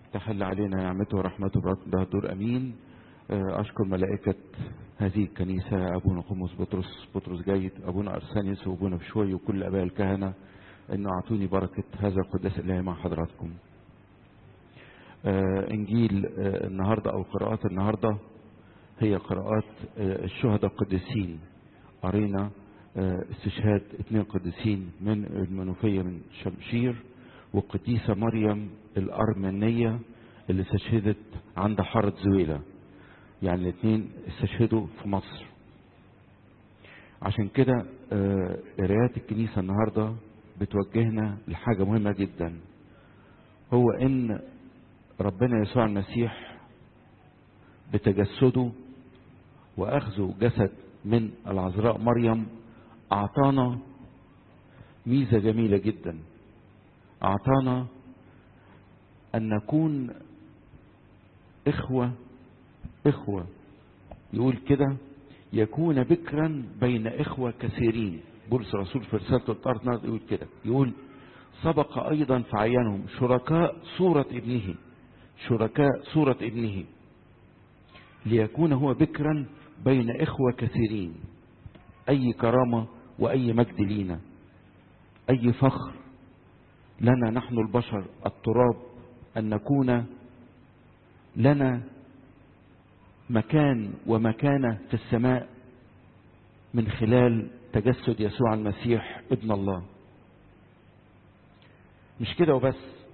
تحل علينا نعمته ورحمته بركة دور أمين أشكر ملائكة هذه الكنيسة أبونا قمص بطرس بطرس جيد أبونا أرسانيوس وأبونا بشوي وكل أباء الكهنة أنه أعطوني بركة هذا القداس الإلهي مع حضراتكم إنجيل النهاردة أو قراءات النهاردة هي قراءات الشهداء القديسين قرينا استشهاد اثنين قديسين من المنوفية من شمشير والقديسة مريم الأرمنية اللي استشهدت عند حارة زويلة يعني الاثنين استشهدوا في مصر عشان كده قراءات الكنيسة النهاردة بتوجهنا لحاجة مهمة جدا هو ان ربنا يسوع المسيح بتجسده واخذه جسد من العذراء مريم اعطانا ميزه جميله جدا اعطانا ان نكون اخوه اخوه يقول كده يكون بكرا بين اخوه كثيرين بولس الرسول في رساله الارض يقول كده يقول سبق ايضا فعينهم شركاء صوره ابنه شركاء صوره ابنه ليكون هو بكرا بين اخوه كثيرين اي كرامه واي مجد لينا اي فخر لنا نحن البشر التراب ان نكون لنا مكان ومكانه في السماء من خلال تجسد يسوع المسيح ابن الله مش كده وبس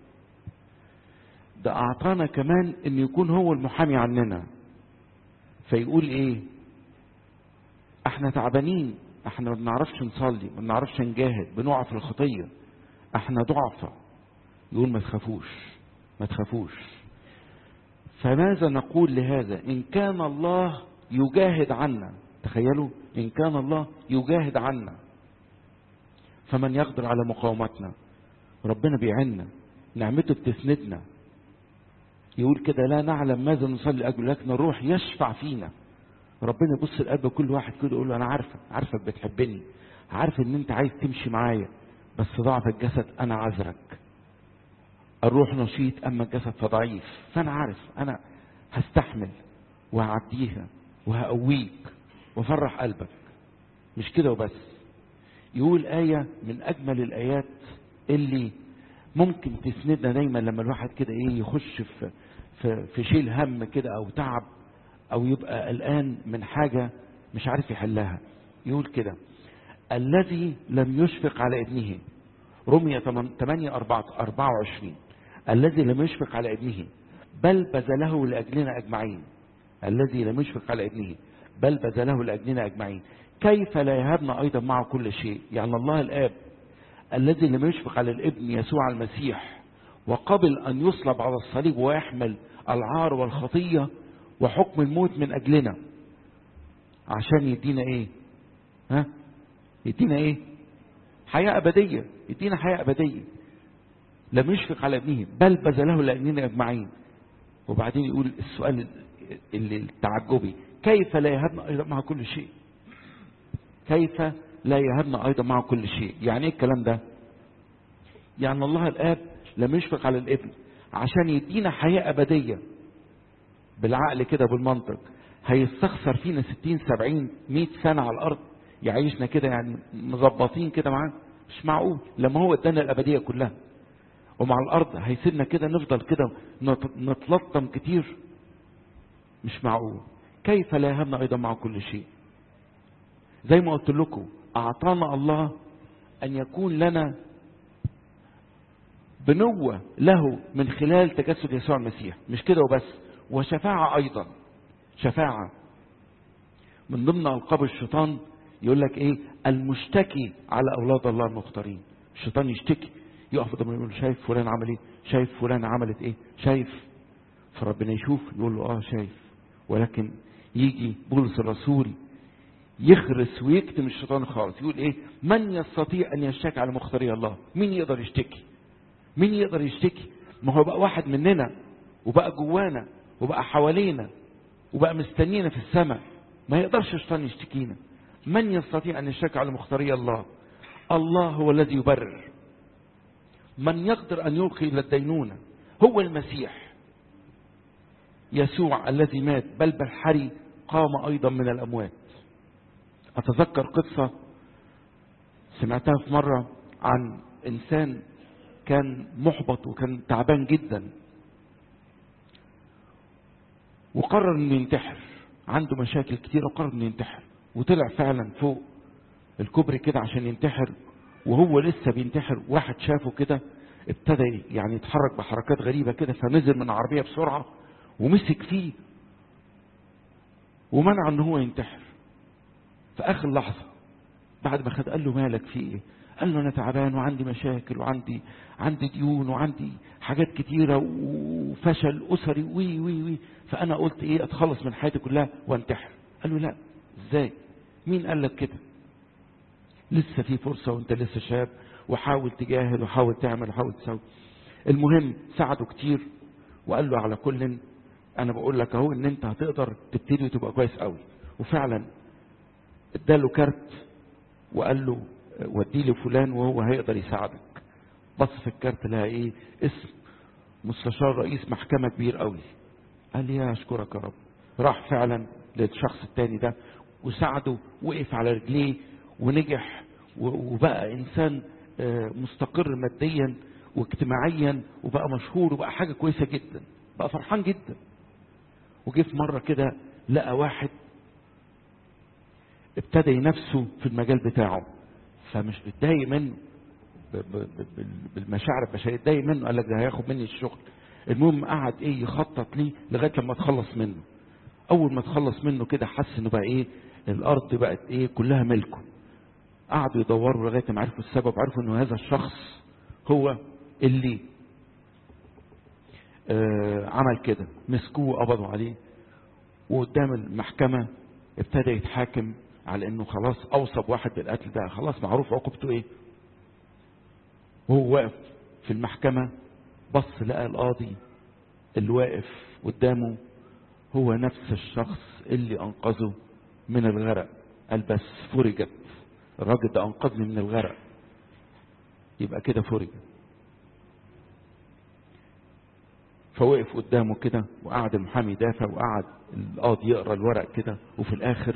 ده اعطانا كمان ان يكون هو المحامي عننا فيقول ايه احنا تعبانين احنا ما بنعرفش نصلي ما بنعرفش نجاهد بنقع في الخطيه احنا ضعفة يقول ما تخافوش ما تخافوش فماذا نقول لهذا ان كان الله يجاهد عنا تخيلوا ان كان الله يجاهد عنا فمن يقدر على مقاومتنا ربنا بيعنا نعمته بتسندنا يقول كده لا نعلم ماذا نصلي اجله لكن الروح يشفع فينا ربنا يبص لقلب كل واحد كده يقول له انا عارفك عارفك بتحبني عارف ان انت عايز تمشي معايا بس ضعف الجسد انا عذرك الروح نشيط اما الجسد فضعيف فانا عارف انا هستحمل وهعديها وهقويك وافرح قلبك مش كده وبس يقول آية من أجمل الآيات اللي ممكن تسندنا دايما لما الواحد كده إيه يخش في في, في شيل هم كده أو تعب أو يبقى قلقان من حاجة مش عارف يحلها يقول كده الذي لم يشفق على ابنه رمية 8 24 الذي لم يشفق على ابنه بل بذله لأجلنا أجمعين الذي لم يشفق على ابنه بل بذله لأجلنا أجمعين كيف لا يهبنا أيضا معه كل شيء يعني الله الآب الذي لم يشفق على الابن يسوع المسيح وقبل أن يصلب على الصليب ويحمل العار والخطية وحكم الموت من أجلنا عشان يدينا إيه ها يدينا إيه حياة أبدية يدينا حياة أبدية لم يشفق على ابنه بل بذله لأجلنا أجمعين وبعدين يقول السؤال اللي التعجبي كيف لا يهبنا أيضا مع كل شيء كيف لا يهبنا أيضا مع كل شيء يعني ايه الكلام ده يعني الله الآب لم يشفق على الابن عشان يدينا حياة أبدية بالعقل كده بالمنطق هيستخسر فينا ستين سبعين مئة سنة على الأرض يعيشنا كده يعني مظبطين كده معاه مش معقول لما هو ادانا الأبدية كلها ومع الأرض هيسيبنا كده نفضل كده نتلطم كتير مش معقول كيف لا يهمنا أيضا مع كل شيء زي ما قلت لكم أعطانا الله أن يكون لنا بنوة له من خلال تجسد يسوع المسيح مش كده وبس وشفاعة أيضا شفاعة من ضمن ألقاب الشيطان يقول لك إيه المشتكي على أولاد الله المختارين الشيطان يشتكي يقف قدام يقول شايف فلان عمل إيه شايف فلان عملت إيه شايف فربنا يشوف يقول له آه شايف ولكن يجي بولس الرسول يخرس ويكتم الشيطان خالص يقول ايه من يستطيع ان يشتكي على مختاري الله مين يقدر يشتكي مين يقدر يشتكي ما هو بقى واحد مننا وبقى جوانا وبقى حوالينا وبقى مستنينا في السماء ما يقدرش الشيطان يشتكينا من يستطيع ان يشتكي على مختاري الله الله هو الذي يبرر من يقدر ان يلقي الى الدينونه هو المسيح يسوع الذي مات بل بالحري قام أيضا من الأموات أتذكر قصة سمعتها في مرة عن إنسان كان محبط وكان تعبان جدا وقرر انه ينتحر عنده مشاكل كتيرة وقرر انه ينتحر وطلع فعلا فوق الكوبري كده عشان ينتحر وهو لسه بينتحر واحد شافه كده ابتدى يعني يتحرك بحركات غريبة كده فنزل من العربية بسرعة ومسك فيه ومنع ان هو ينتحر في اخر لحظة بعد ما خد قال له مالك في ايه قال له انا تعبان وعندي مشاكل وعندي عندي ديون وعندي حاجات كتيرة وفشل اسري وي وي وي فانا قلت ايه اتخلص من حياتي كلها وانتحر قال له لا ازاي مين قال لك كده لسه في فرصة وانت لسه شاب وحاول تجاهد وحاول تعمل وحاول تسوي المهم ساعده كتير وقال له على كل انا بقول لك اهو ان انت هتقدر تبتدي وتبقى كويس قوي وفعلا اداله كارت وقال له ودي لي فلان وهو هيقدر يساعدك بص في الكارت لها ايه اسم مستشار رئيس محكمة كبير قوي قال لي يا اشكرك يا رب راح فعلا للشخص التاني ده وساعده وقف على رجليه ونجح وبقى انسان مستقر ماديا واجتماعيا وبقى مشهور وبقى حاجة كويسة جدا بقى فرحان جدا وجه في مرة كده لقى واحد ابتدى ينافسه في المجال بتاعه فمش متضايق منه بالمشاعر البشريه اتضايق منه قال لك ده هياخد مني الشغل المهم قعد ايه يخطط ليه لغايه لما تخلص منه اول ما تخلص منه كده حس انه بقى ايه الارض بقت ايه كلها ملكه قعدوا يدوروا لغايه ما عرفوا السبب عرفوا انه هذا الشخص هو اللي آه عمل كده مسكوه وقبضوا عليه وقدام المحكمه ابتدى يتحاكم على انه خلاص اوصب واحد بالقتل ده خلاص معروف عقوبته ايه وهو واقف في المحكمة بص لقى القاضي اللي واقف قدامه هو نفس الشخص اللي انقذه من الغرق قال بس فرجت الراجل ده انقذني من الغرق يبقى كده فرج فوقف قدامه كده وقعد المحامي يدافع وقعد القاضي يقرا الورق كده وفي الاخر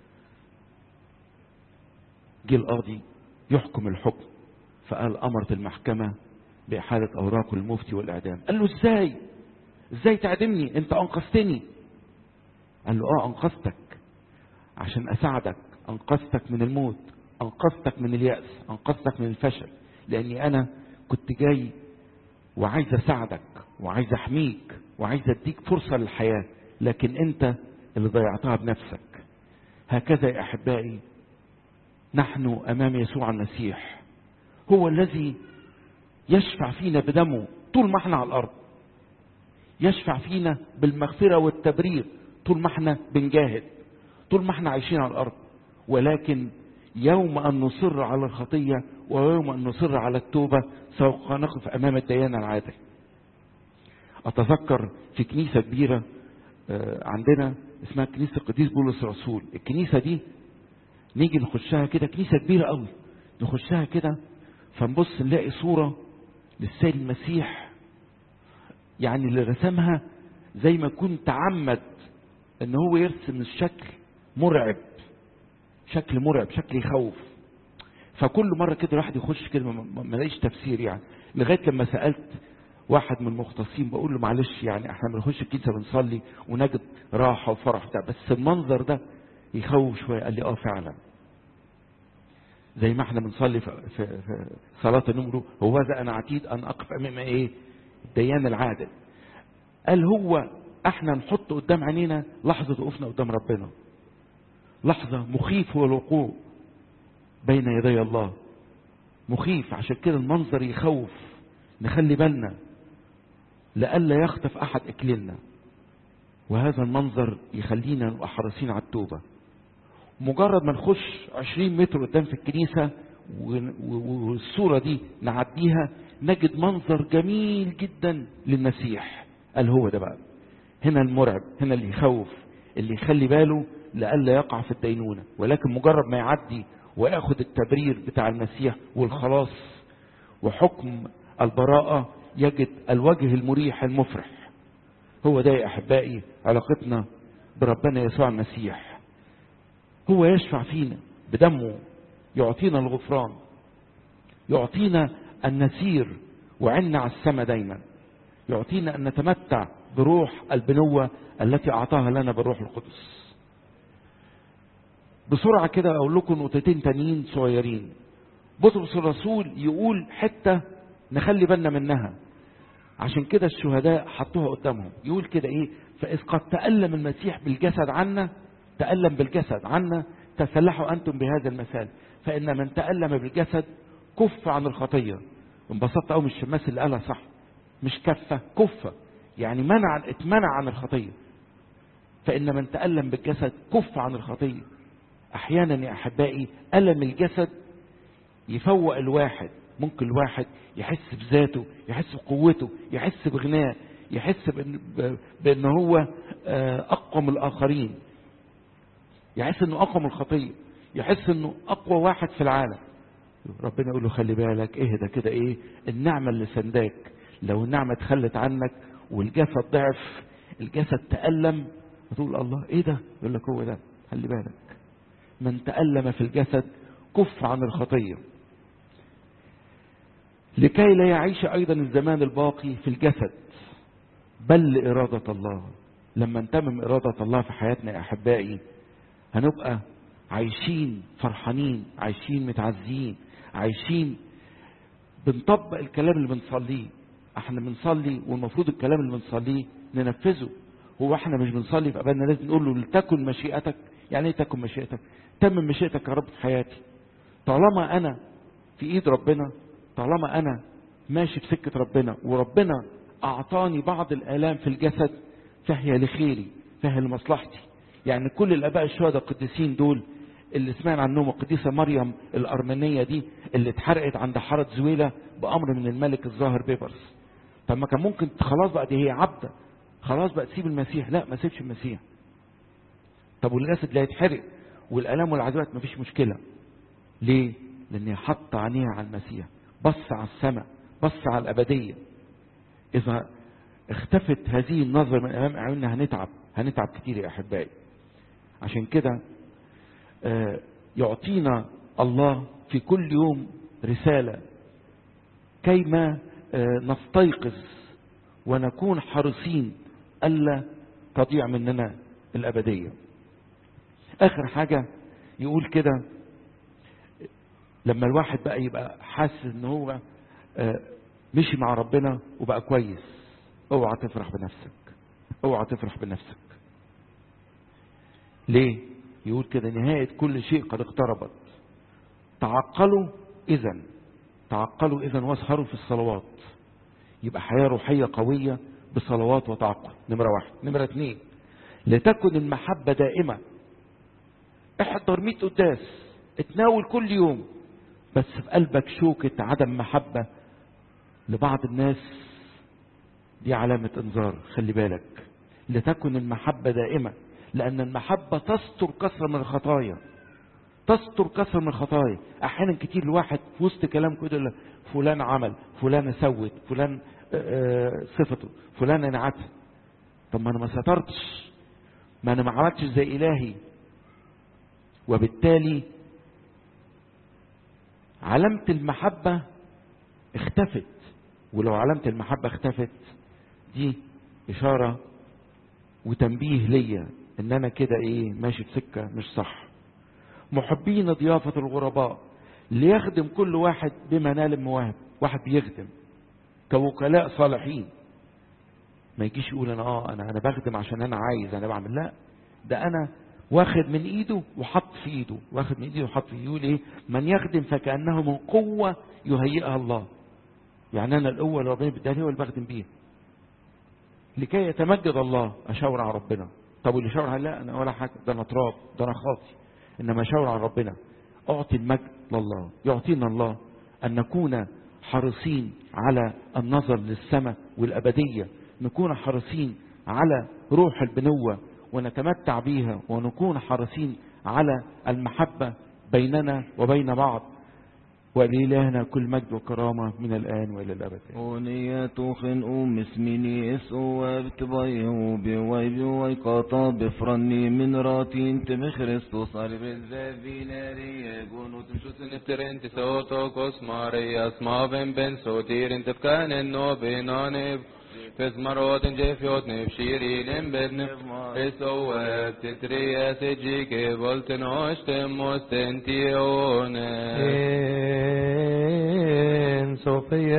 جه القاضي يحكم الحكم فقال امرت المحكمه باحاله اوراق المفتي والاعدام قال له ازاي ازاي تعدمني انت انقذتني قال له اه انقذتك عشان اساعدك انقذتك من الموت انقذتك من الياس انقذتك من الفشل لاني انا كنت جاي وعايز اساعدك وعايز احميك وعايز اديك فرصه للحياه لكن انت اللي ضيعتها بنفسك هكذا يا احبائي نحن امام يسوع المسيح هو الذي يشفع فينا بدمه طول ما احنا على الارض يشفع فينا بالمغفره والتبرير طول ما احنا بنجاهد طول ما احنا عايشين على الارض ولكن يوم ان نصر على الخطيه ويوم ان نصر على التوبه سوف نقف امام الديانه العادل اتذكر في كنيسه كبيره عندنا اسمها كنيسه القديس بولس الرسول الكنيسه دي نيجي نخشها كده كنيسه كبيره قوي نخشها كده فنبص نلاقي صوره للسيد المسيح يعني اللي رسمها زي ما يكون تعمد ان هو يرسم الشكل مرعب شكل مرعب شكل يخوف فكل مره كده الواحد يخش كده ما لاقيش تفسير يعني لغايه لما سالت واحد من المختصين بقول له معلش يعني احنا بنخش الكنيسه بنصلي ونجد راحه وفرح ده بس المنظر ده يخوف شويه قال لي اه فعلا زي ما احنا بنصلي في, في, في صلاه النمر هو ذا انا عتيد ان اقف امام ايه الديان العادل قال هو احنا نحط قدام عينينا لحظه وقوفنا قدام ربنا لحظه مخيف هو الوقوع بين يدي الله مخيف عشان كده المنظر يخوف نخلي بالنا لئلا يخطف احد اكلنا وهذا المنظر يخلينا نبقى حريصين على التوبه مجرد ما نخش 20 متر قدام في الكنيسه والصوره دي نعديها نجد منظر جميل جدا للمسيح قال هو ده بقى هنا المرعب هنا اللي يخوف اللي يخلي باله لئلا يقع في الدينونه ولكن مجرد ما يعدي وياخد التبرير بتاع المسيح والخلاص وحكم البراءه يجد الوجه المريح المفرح هو ده يا احبائي علاقتنا بربنا يسوع المسيح هو يشفع فينا بدمه يعطينا الغفران يعطينا ان نسير وعنا على السماء دايما يعطينا ان نتمتع بروح البنوة التي اعطاها لنا بالروح القدس بسرعة كده اقول لكم نقطتين تانيين صغيرين بطرس الرسول يقول حتة نخلي بالنا منها عشان كده الشهداء حطوها قدامهم يقول كده ايه فإذ قد تألم المسيح بالجسد عنا تألم بالجسد عنا تسلحوا أنتم بهذا المثال فإن من تألم بالجسد كف عن الخطية انبسطت قوي من الشماس اللي قالها صح مش كفة كفة يعني منع اتمنع عن الخطية فإن من تألم بالجسد كف عن الخطية أحيانا يا أحبائي ألم الجسد يفوق الواحد ممكن الواحد يحس بذاته يحس بقوته يحس بغناه يحس بأن, بأن هو أقوى من الآخرين يحس أنه أقوى من الخطية يحس أنه أقوى واحد في العالم ربنا يقول له خلي بالك اهدى كده ايه النعمة اللي سنداك لو النعمة اتخلت عنك والجسد ضعف الجسد تألم تقول الله ايه ده يقول لك هو ده خلي بالك من تألم في الجسد كف عن الخطية لكي لا يعيش أيضا الزمان الباقي في الجسد بل لإرادة الله لما انتمم إرادة الله في حياتنا يا أحبائي هنبقى عايشين فرحانين عايشين متعزيين عايشين بنطبق الكلام اللي بنصليه احنا بنصلي والمفروض الكلام اللي بنصليه ننفذه هو احنا مش بنصلي في ابانا لازم نقول له لتكن مشيئتك يعني ايه تكن مشيئتك تمم مشيئتك يا رب في حياتي طالما انا في ايد ربنا طالما انا ماشي في سكه ربنا وربنا اعطاني بعض الالام في الجسد فهي لخيري فهي لمصلحتي يعني كل الاباء الشهداء القديسين دول اللي سمعنا عنهم القديسة مريم الأرمنية دي اللي اتحرقت عند حارة زويلة بأمر من الملك الظاهر بيبرس طب ما كان ممكن خلاص بقى دي هي عبدة خلاص بقى تسيب المسيح لا ما سيبش المسيح طب والجسد اللي هيتحرق والآلام والعذابات مفيش مشكلة ليه؟ لأن حط عينيها على المسيح بص على السماء بص على الأبدية إذا اختفت هذه النظرة من أمام أعيننا هنتعب هنتعب كتير يا أحبائي عشان كده يعطينا الله في كل يوم رسالة كيما نستيقظ ونكون حريصين ألا تضيع مننا الأبدية آخر حاجة يقول كده لما الواحد بقى يبقى حاسس ان هو مشي مع ربنا وبقى كويس اوعى تفرح بنفسك اوعى تفرح بنفسك ليه يقول كده نهاية كل شيء قد اقتربت تعقلوا إذا تعقلوا إذا واسهروا في الصلوات يبقى حياة روحية قوية بصلوات وتعقل نمرة واحد نمرة اثنين لتكن المحبة دائمة احضر مئة قداس اتناول كل يوم بس في قلبك شوكة عدم محبة لبعض الناس دي علامة انذار خلي بالك لتكن المحبة دائمة لأن المحبة تستر كثرة من الخطايا تستر كثرة من الخطايا أحيانا كتير الواحد في وسط كلام كده فلان عمل فلان سوت فلان صفته فلان نعته طب ما أنا ما سترتش ما أنا ما عملتش زي إلهي وبالتالي علامة المحبة اختفت ولو علامة المحبة اختفت دي إشارة وتنبيه ليا ان انا كده ايه ماشي في سكة مش صح محبين ضيافة الغرباء ليخدم كل واحد بما نال المواهب واحد بيخدم كوكلاء صالحين ما يجيش يقول انا اه انا انا بخدم عشان انا عايز انا بعمل لا ده انا واخد من ايده وحط في ايده واخد من ايده وحط في ايده يقول ايه من يخدم فكانه من قوه يهيئها الله يعني انا القوه اللي ربنا بيديها لي هو اللي بخدم بيها لكي يتمجد الله اشاور على ربنا طب واللي شاور على لا انا ولا حاجه ده انا تراب ده انا خاطي انما اشاور على ربنا اعطي المجد لله يعطينا الله ان نكون حريصين على النظر للسماء والابديه نكون حريصين على روح البنوه ونتمتع بيها ونكون حريصين على المحبه بيننا وبين بعض ولإلهنا كل مجد وكرامة من الآن وإلى الأبد أونية خنقو مسميني اسقو وابتبايه بواي بواي قطا بفرني من راتين تم خريستوس على بالزافي ناري قونو تمشوت Nifter inte Sotokos Marias Maven Ben Sotir inte fkanen no benanib Fes marotin jefjot nif shirin bedne Eso titria sejike volten oshtem mostentione En Sofia